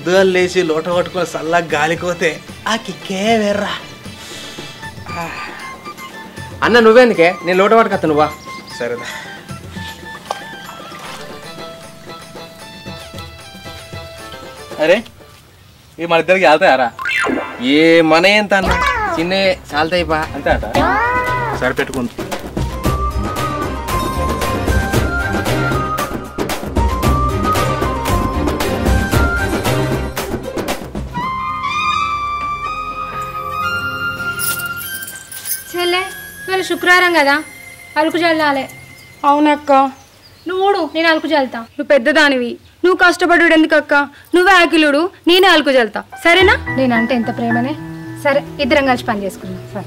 పొద్దుగా లేచి లోట పట్టుకొని చల్లగా గాలికోతే ఆ కిక్కే వేర్రా అన్న నువ్వెందుకే నేను లోట పట్టుకొస్తా నువ్వా సరేదా అరే ఈ మన ఇద్దరికి వెళ్తాయారా ఏ మన ఎంత అన్న చిన్న చాలతాయిపా అంతే అట సరిపెట్టుకుంది చెల్లె ఇవాళ శుక్రవారం కదా అలుకు చల్లాలి అవునక్క నువ్వు ఊడు నేను అలుకు చల్లుతా నువ్వు పెద్దదానివి నువ్వు కష్టపడు ఎందుకక్క నువ్వే ఆకిలుడు నేనే అలుకు చల్లుతా సరేనా నేనంటే ఎంత ప్రేమనే సరే ఇద్దరం కలిసి పని చేసుకుందాం సరే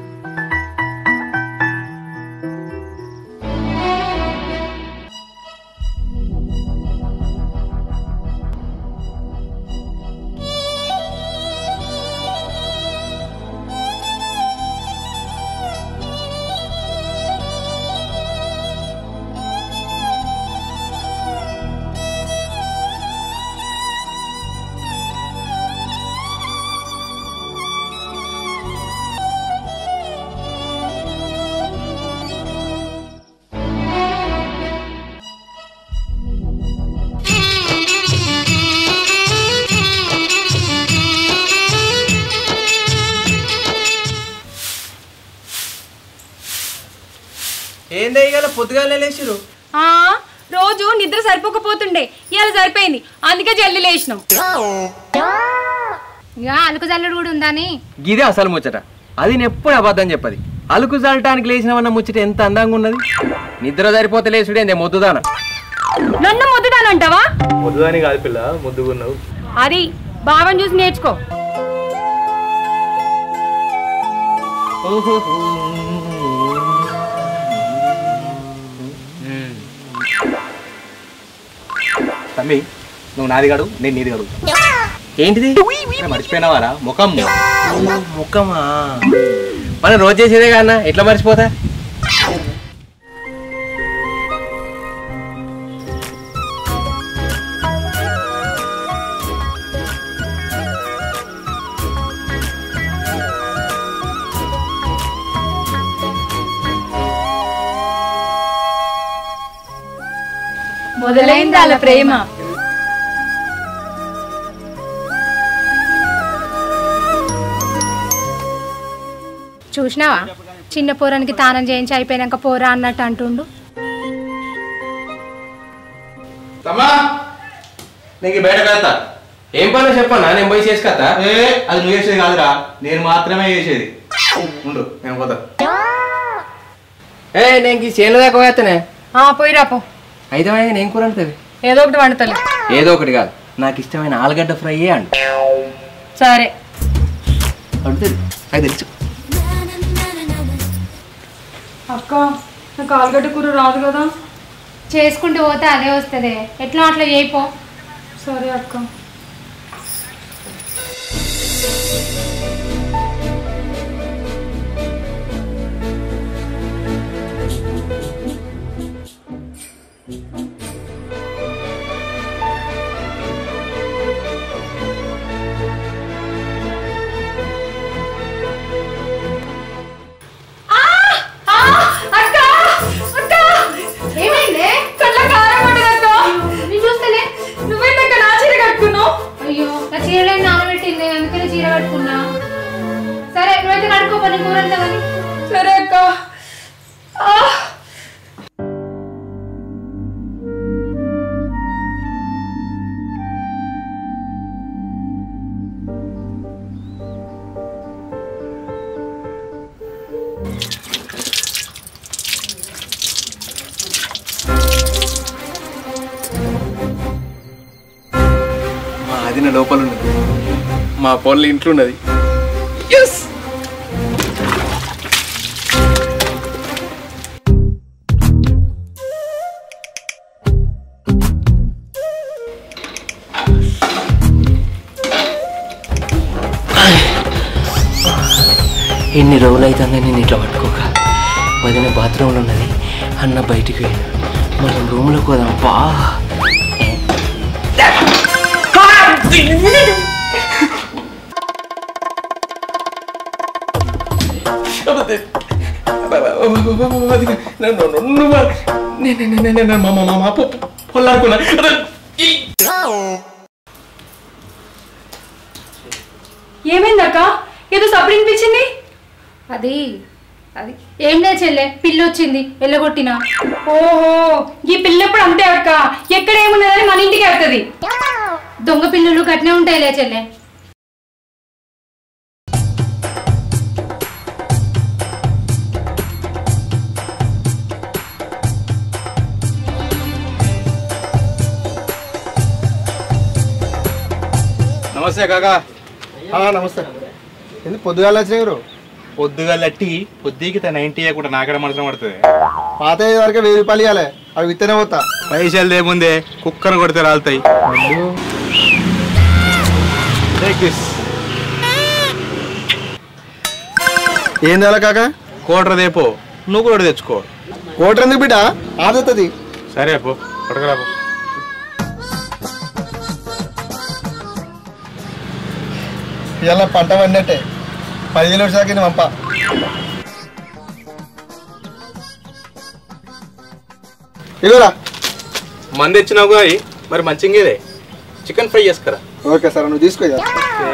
ఏందే ఇవాళ పొద్దుగాలే లేచిరు ఆ రోజు నిద్ర సరిపోకపోతుండే ఇవాళ సరిపోయింది అందుకే జల్దీ లేచినాం ఇక అలుకు చల్లుడు కూడా ఉందని గిదే అసలు ముచ్చట అది నేను ఎప్పుడు అబద్ధం చెప్పది అలుకు చల్లటానికి లేచినవన్న ముచ్చట ఎంత అందంగా ఉన్నది నిద్ర సరిపోతే లేచుడేందే మొద్దుదాన నన్ను ముద్దుదానంటావా ముద్దుగాని కాదు పిల్ల ముద్దుగున్నావు అది బావని చూసి నేర్చుకో తమ్మి నువ్వు నాది గడు నేను నీది గడు ఏంటిది మర్చిపోయినావారా ముఖం ముఖమా మనం రోజు చేసేదే కన్నా ఎట్లా మర్చిపోతా మొదలైంది అలా ప్రేమ చూసినావా చిన్న పోరానికి తానం చేయించి అయిపోయినాక పోరా అన్నట్టు అంటుండు తమ్మా నీకు బయట కడతా ఏం పని చెప్పన్నా నేను పోయి చేసుకత్తా ఏ అది నువ్వు చేసేది కాదురా నేను మాత్రమే చేసేది ఉండు నేను పోతా ఏ నేను ఈ చేనుల దాకా పోయేత్తనే ఆ పోయి రాపో అయితే నేను కూర అంటది ఏదో ఒకటి వండుతలే ఏదో ఒకటి కాదు నాకు ఇష్టమైన ఆలుగడ్డ ఫ్రై అండి సరే అడుగుతుంది నాకు తెలుసు అక్క నాకు ఆలుగడ్డ కూర రాదు కదా చేసుకుంటూ పోతే అదే వస్తుంది ఎట్లా అట్లా చేయిపో సరే అక్క ఏమైంది కళ్ళ కారం పడ్డదక్క నేను చూస్తలే నువ్వేంటక్క నా చీర కట్టుకున్నావు అయ్యో నా చీరలో నానబెట్టింది అందుకని చీర కట్టుకున్నా సరే నువ్వైతే కడుక్కో పని కూర అంతా కానీ సరే అక్క ఆ! మా అది నా లోపల ఉన్నది మా పొల్ల ఇంట్లో ఉన్నది ఎన్ని రోజులు అవుతుంది నేను ఇట్లా పట్టుకోక వదిన బాత్రూంలో ఉన్నది అన్న బయటికి వెళ్ళి మనం రూమ్లోకి పోదాం బా పొల్లాడుకున్నా ఏమైంది అక్క ఏదో సప్పుడు వినిపించింది అది అది ఏం లేదు చెల్లె పిల్లి వచ్చింది వెళ్ళగొట్టినా ఓహో ఈ పిల్లప్పుడు అంతే అక్క ఎక్కడ ఏమున్నదని మన ఇంటికి వెళ్తుంది దొంగ పిల్లులు గట్నే ఉంటాయిలే చెల్లె నమస్తే కాకా నమస్తే ఎందుకు పొద్దుగాల వచ్చినారు పొద్దుగా లట్టి పొద్దుకి తన నైన్టీ కూడా నాకడ మనసు పడుతుంది పాత అయ్యే వరకే వెయ్యి రూపాయలు ఇవ్వాలి అవి విత్తనే పోతా పైసలు ఏముందే కుక్కను కొడితే రాలుతాయి Take this. ఏం తేలా కాక కోట్ర దేపో నువ్వు కూడా తెచ్చుకో కోటర్ ఎందుకు బిడ్డ ఆదుతుంది సరే పో పడకరా పో ఇవాళ పంట పడినట్టే పదివేలు వచ్చాక పంప ఇగోరా మంది తెచ్చినావు కానీ మరి మంచిగా చికెన్ ఫ్రై చేసుకురా ఓకే సార్ నువ్వు తీసుకో ఇక.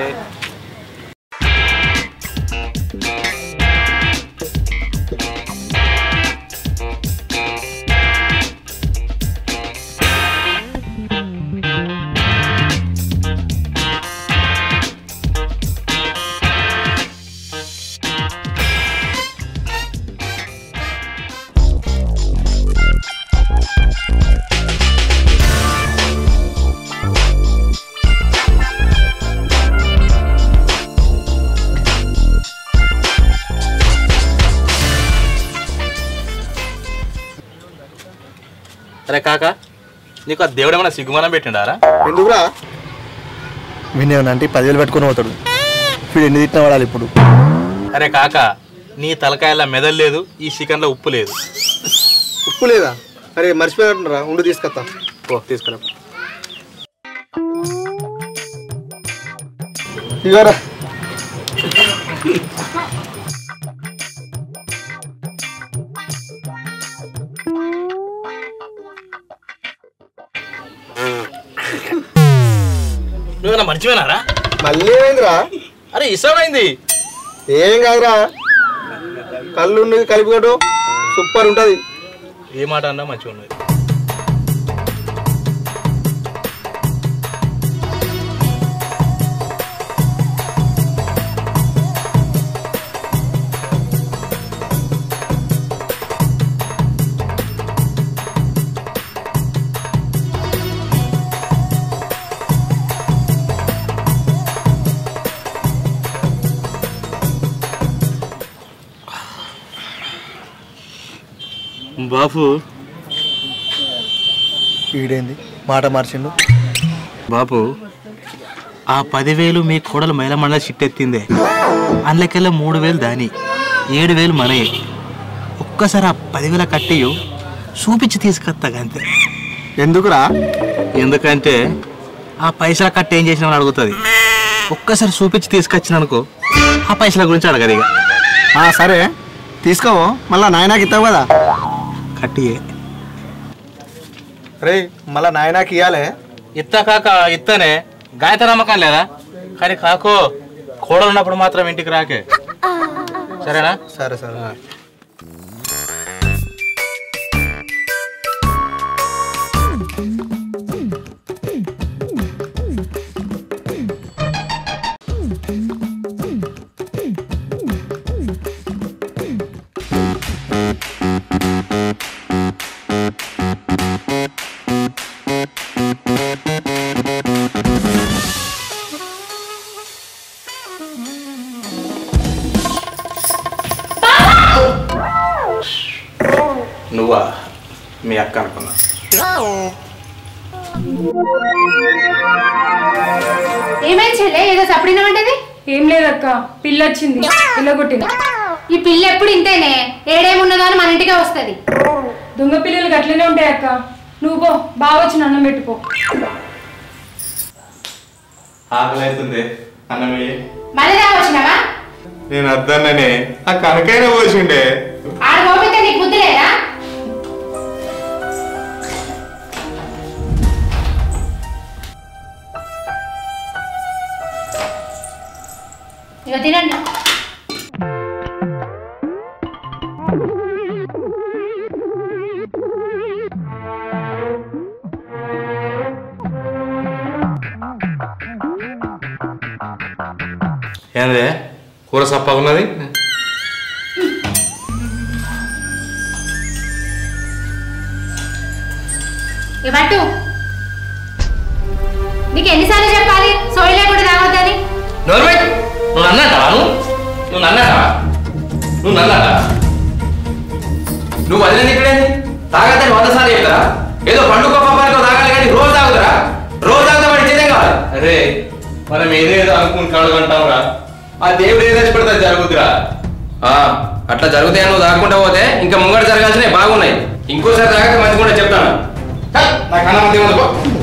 అరే కాక నీకు ఆ దేవుడు ఏమైనా సిగ్గుమానం పెట్టిండారా ఎందుకురా వినేవన్నా అంటే పదివేలు పెట్టుకొని పోతాడు వీడు ఎన్ని తిట్టిన వాడాలి ఇప్పుడు అరే కాక నీ తలకాయల మెదలు లేదు ఈ చికెన్లో ఉప్పు లేదు ఉప్పు లేదా అరే మర్చిపోయినట్టున్నారా ఉండు తీసుకొస్తా పో తీసుకురా ఇగోరా నువ్వేనా మర్చిపోయినారా మళ్ళీ ఏమైందిరా అరే ఇష్టమైంది ఏం కాదురా కళ్ళు ఉన్నది కలిపికట్టు సూపర్ ఉంటుంది ఏ మాట అన్నా మంచిగా ఉన్నది బాపు ఈడేంది మాట మార్చిండు బాపు ఆ పదివేలు మీ కోడలు మైల మండల చిట్టెత్తిందే అందులోకెల్లా మూడు వేలు దాని ఏడు వేలు మనయే ఒక్కసారి ఆ పదివేల కట్టియు చూపించి తీసుకొస్తా అంతే ఎందుకురా ఎందుకంటే ఆ పైసల కట్ట ఏం చేసినామని అడుగుతుంది ఒక్కసారి చూపించి తీసుకొచ్చిన అనుకో ఆ పైసల గురించి అడగదు ఇక ఆ, సరే తీసుకోవు మళ్ళా నాయనాకి ఇస్తావు కదా కట్టియే రే మళ్ళా నాయనాకి ఇవ్వాలి ఇత్త కాక ఇత్తనే గాయత నమ్మకం లేదా కానీ కాకో కోడలు ఉన్నప్పుడు మాత్రం ఇంటికి రాకే సరేనా సరే సరే నువ్వా మీ అక్క అనుకున్నా ఏమైంది చెల్లె ఏదో సపడినవంటది ఏం లేదక్క పిల్ల వచ్చింది పిల్ల కొట్టిన ఈ పిల్ల ఎప్పుడు ఇంతేనే ఏడేమున్నదో అని మన ఇంటికే వస్తుంది దొంగ పిల్లలు గట్లనే ఉంటాయి అక్క నువ్వు పో బాగా వచ్చి అన్నం పెట్టుకో ఆకలి అవుతుంది అన్నమయ్య మళ్ళీ రావచ్చినావా నేను అద్దన్ననే ఆ కనకైనా పోసిండే ఆడ పోపితే నీకు బుద్ధి లేదా ఇక తినండి ఏందే కూర సప్పగున్నది ఇక పట్టు నీకు ఎన్నిసార్లు చెప్పాలి సోయి లేకుండా తాగొద్దని నోర్మై నువ్వు అన్నట్టవా నువ్వు నువ్వు నన్నటవా నువ్వు నన్నట నువ్వు వదిలేది ఇక్కడేంది తాగద్దని వంద సార్లు చెప్తారా ఏదో పండుగ పాపానికో తాగాలి కానీ రోజు తాగుతారా రోజు తాగుతా వాడి చేదే కావాలి అరే మనం ఏదేదో అనుకుని కడగంటావురా ఆ దేవుడు ఏదో పెడితే జరుగుతురా ఆ, అట్లా జరుగుతాయని నువ్వు తాగకుండా పోతే ఇంకా ముంగట జరగాల్సినవి బాగున్నాయి ఇంకోసారి తాగితే మంచిగా చెప్తాను హే, నా కన్నా మంది ఉంది పో.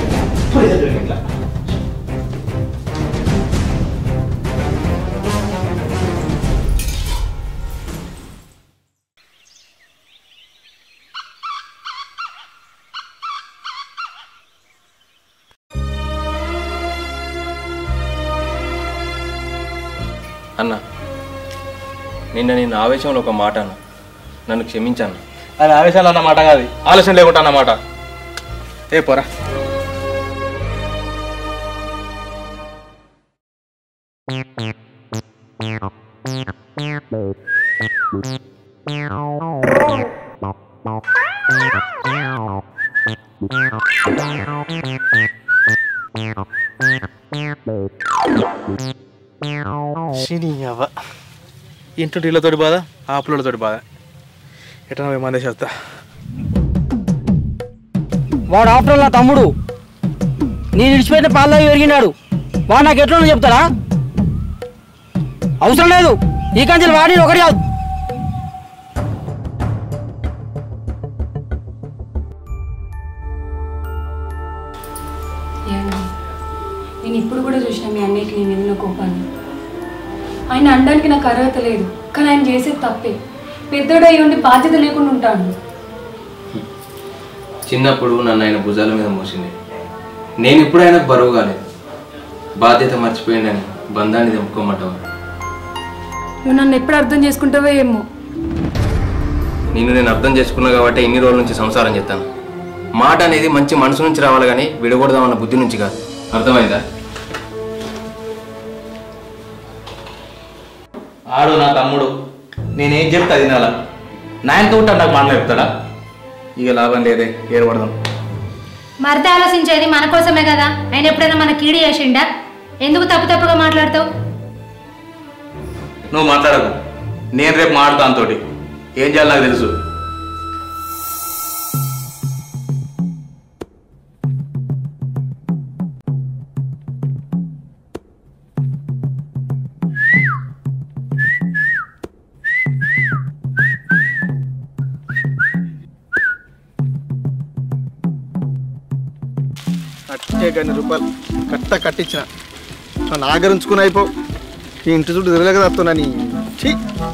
అన్న నిన్న నేను ఆవేశంలో ఒక మాట అన్న నన్ను క్షమించాను అది ఆవేశాలు అన్నమాట కాదు ఆలోచన లేకుండా అన్నమాట ఏ పోరా శని అవ్వ ఇంటి ఇళ్ళతోటి బాధ ఆ పుల్లతోటి బాధ ఎట్లా పోయి మందే చేస్తా వాడు ఆఫ్టర్ నా తమ్ముడు నేను ఇడిచిపెట్టిన పాల్లో పెరిగినాడు వాడు నాకు ఎట్లా చెప్తారా అవసరం లేదు ఈ కంచెలు వాడి ఒకటి కాదు ఏమండి నేను ఇప్పుడు కూడా చూసిన మీ అన్నయ్యకి నేను ఎన్నో కోపాన్ని ఆయన అనడానికి నాకు అర్హత లేదు కానీ ఆయన చేసేది తప్పే పెద్దోడు అయి ఉండి బాధ్యత లేకుండా ఉంటాడు చిన్నప్పుడు నన్ను ఆయన భుజాల మీద మోసింది నేను ఇప్పుడు ఆయనకు బరువు కాలేదు బాధ్యత మర్చిపోయిందని బంధాన్ని తెంపుకోమంటావు నువ్వు నన్ను ఎప్పుడు అర్థం చేసుకుంటావో ఏమో నిన్ను నేను అర్థం చేసుకున్నా కాబట్టి ఇన్ని రోజుల నుంచి సంసారం చేస్తాను మాట అనేది మంచి మనసు నుంచి రావాలి కానీ విడగొడదామన్న బుద్ధి నుంచి కాదు అర్థమైందా ఆడు నా తమ్ముడు నేనేం చెప్తే అది నాలా నాయనకి ఉంటా నాకు మాట చెప్తాడా ఇక లాభం లేదే ఏర్పడదాం మరిత ఆలోచించేది మన కోసమే కదా ఆయన ఎప్పుడైనా మన కీడి చేసిండా ఎందుకు తప్పు తప్పుగా మాట్లాడతావు నువ్వు మాట్లాడకు నేను రేపు మాట్లాడతాను తోటి ఏం చేయాలి నాకు తెలుసు కట్టే కానీ రూపాయలు కట్ట కట్టించిన నా నాగర్ ఉంచుకుని అయిపో ఈ ఇంటి చుట్టూ తిరగలేక తప్పుతున్నా నీ ఛీ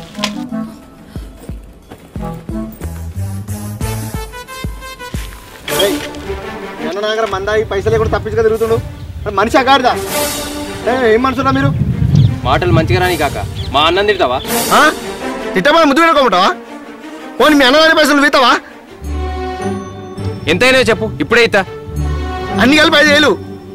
ఏయ్, ఎన్న నాగర మందాగి పైసలు లేకుండా తప్పించుకొని తిరుగుతుండు మరి మనిషి అగాడిదా ఏ, ఏం మనుషులా మీరు మాటలు మంచిగా రాని కాక మా అన్నం తిడతావా ఆ? తిట్టమని ముద్దు పెట్టుకోమంటావా పోనీ మీ అన్నదాని పైసలు వీతావా ఎంతైనా చెప్పు ఇప్పుడే ఇస్తా అన్ని కలిపి ఐదు వేలు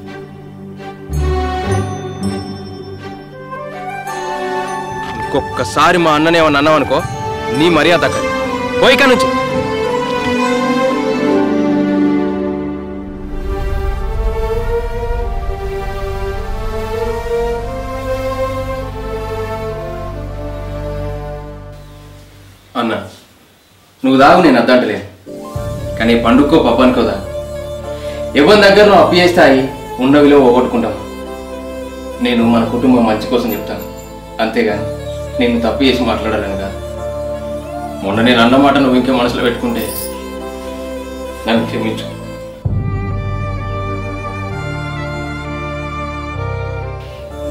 ఇంకొక్కసారి మా అన్ననే ఏమన్నా అన్నావు అనుకో నీ మర్యాద దక్కదు పోయి ఇక్కడ నుంచి అన్న నువ్వు దాగు నేను అద్దంటలే కానీ పండుక్కో పప్పానికో దా ఎవరి దగ్గర నువ్వు అప్పు చేస్తాయి ఉన్న విలువ పోగొట్టుకుంటావు నేను మన కుటుంబం మంచి కోసం చెప్తాను అంతేగాని నేను తప్పు చేసి మాట్లాడాలని కాదు మొన్న నేను అన్న మాట నువ్వు ఇంకే మనసులో పెట్టుకుంటే నన్ను క్షమించు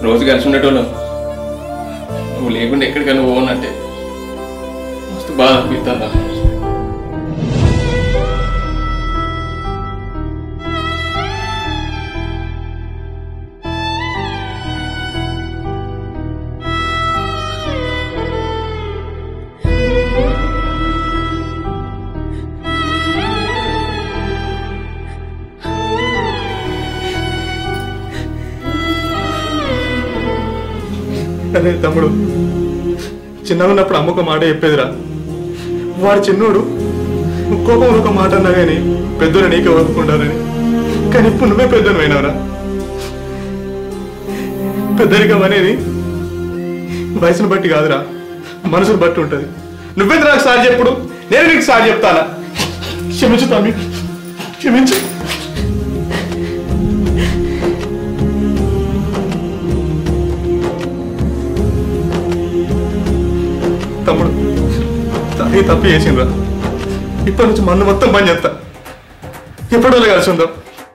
రోజు కలిసి ఉండేటోళ్ళం నువ్వు లేకుండా ఎక్కడికైనా పోవనంటే మస్తు బాధ అనిపిస్తుందా అరే తమ్ముడు చిన్నగా ఉన్నప్పుడు అమ్మ ఒక మాట చెప్పేదిరా వాడు చిన్నోడు కోపంలో ఒక మాట అన్నా కానీ పెద్దోడు నీకే వదుకుంటారని కానీ ఇప్పుడు నువ్వే పెద్దను అయినవరా పెద్దరికం అనేది వయసును బట్టి కాదురా మనసును బట్టి ఉంటుంది నువ్వెందుకు నాకు సార్ చెప్పుడు నేను నీకు సార్ చెప్తానా క్షమించు తమ్మి క్షమించు తమ్ముడు తాగి తప్పి చేసిండ్రా ఇప్పటి నుంచి మన్ను మొత్తం పని చేస్తా ఎప్పుడో కలిసి ఉందాం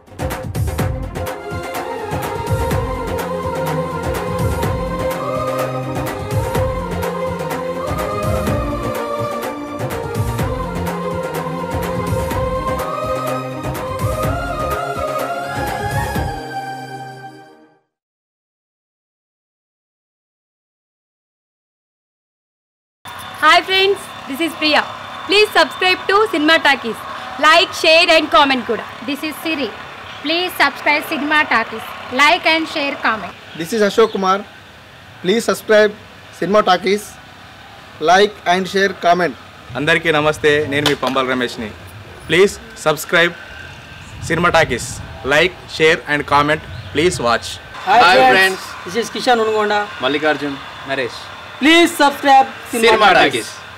hi friends this is Priya please subscribe to Cinema Talkies like share and comment కూడా this is Siri please subscribe Cinema Talkies like and share comment this is Ashok Kumar please subscribe Cinema Talkies like and share comment అందరికీ నమస్తే నేను మీ పంబల్ రమేష్ని please subscribe Cinema Talkies like share and comment please watch hi friends this is Kishan Unugonda Mallikarjun Naresh please subscribe Cinema talkies